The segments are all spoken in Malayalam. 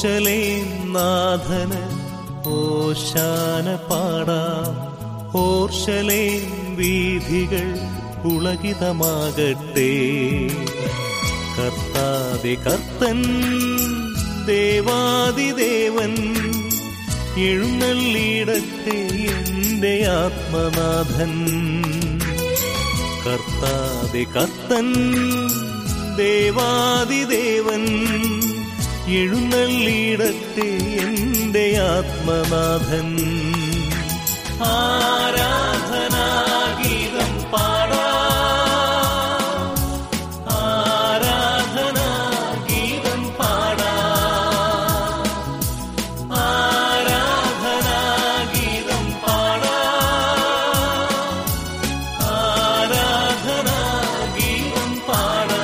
ഓർഷലേം നാഥന് ഓശാന പാടാം ഓർഷലേം വീഥികൾ പുളകിതമാകട്ടെ കർത്താതെ കർത്തൻ ദേവാദിദേവൻ എഴുന്നള്ളിയിടത്തെ എന്റെ ആത്മനാഥൻ കർത്താതെ കർത്തൻ ദേവാദിദേവൻ എഴുന്നള്ളിയിടത്തെ എന്റെ ആത്മനാഥൻ ആരാധനാഗീതം പാടാ ആരാധനാഗീതം പാടാ ആരാധനാഗീതം പാടാ ആരാധനാഗീതം പാടാ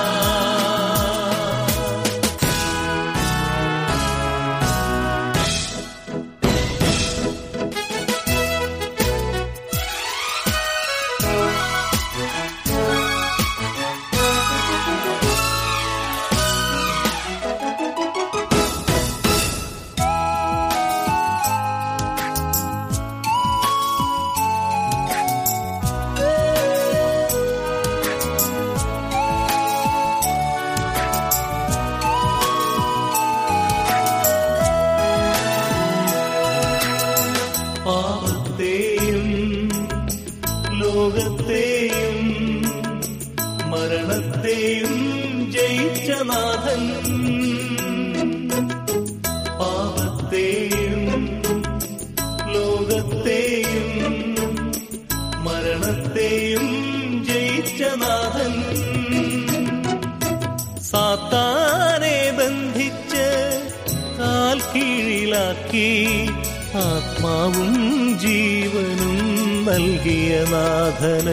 പാപത്തെയും ലോകത്തെയും മരണത്തെയും ജയിച്ച നാഥൻ പാപത്തെയും ലോകത്തെയും മരണത്തെയും ജയിച്ച നാഥൻ സാത്താനെ ബന്ധിച്ച് കാൽ കീഴിലാക്കി ആത്മാവും ജീവനും നൽകിയ നാഥന്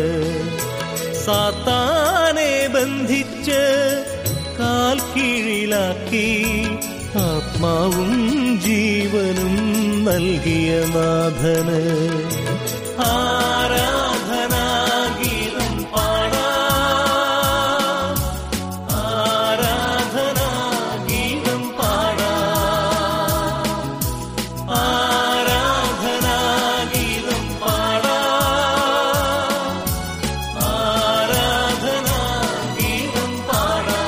സാത്താനെ ബന്ധിച്ച് കാൽ കീഴിലാക്കി ആത്മാവും ജീവനും നൽകിയ നാഥന് ആരാധനാഗീതം പാടാ ആരാധനാഗീതം പാടാ ആരാധനാഗീതം പാടാ ആരാധനാഗീതം പാടാ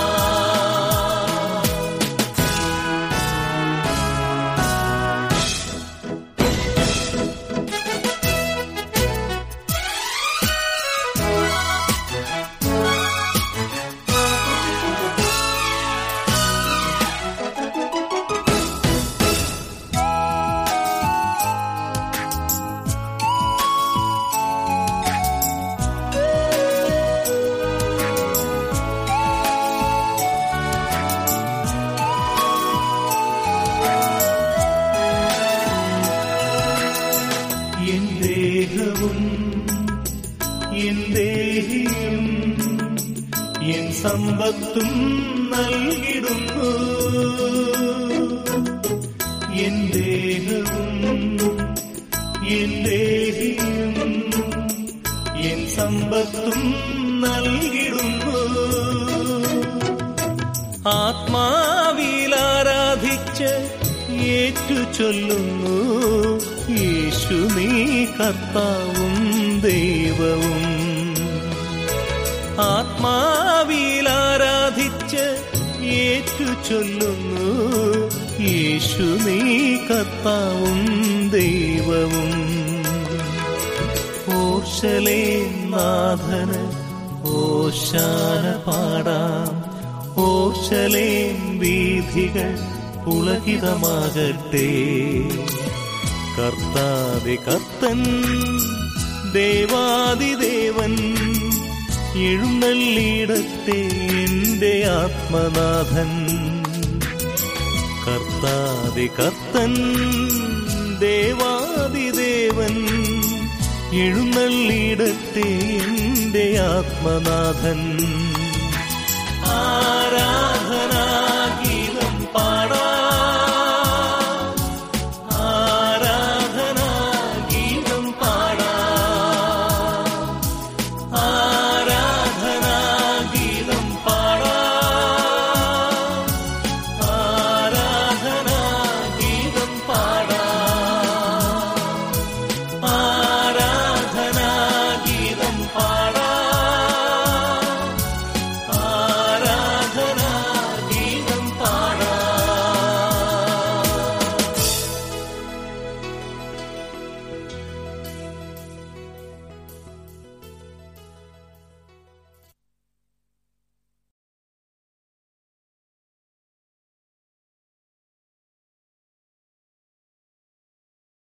എൻ ദേഹവും എൻ ദേഹിയും എൻ സമ്പത്തും നൽകിടുന്നു എൻ ദേഹവും എൻ ദേഹിയും എൻ സമ്പത്തും നൽകിടുന്നു ആത്മാവിൽ ആരാധിച്ച് ഏറ്റു ചൊല്ലുന്നു യേശു നീ കർത്താവും ദൈവവും ആത്മാവിൽ ആരാധിച്ച് ഏറ്റു ചൊല്ലുന്നു യേശു നീ കർത്താവും ദൈവവും ഓർഷലേ നാഥന് ഓശാന പാടാം ഓർഷലേം വീഥികൾ പുളകിതമാകട്ടെ കർത്താതെ കർത്തൻ ദേവാദിദേവൻ എഴുന്നള്ളിയിടത്തെ എന്റെ ആത്മനാഥൻ കർത്താതെ കർത്തൻ ദേവാദിദേവൻ എഴുന്നള്ളിയിടത്തെ എന്റെ ആത്മനാഥൻ ആരാധന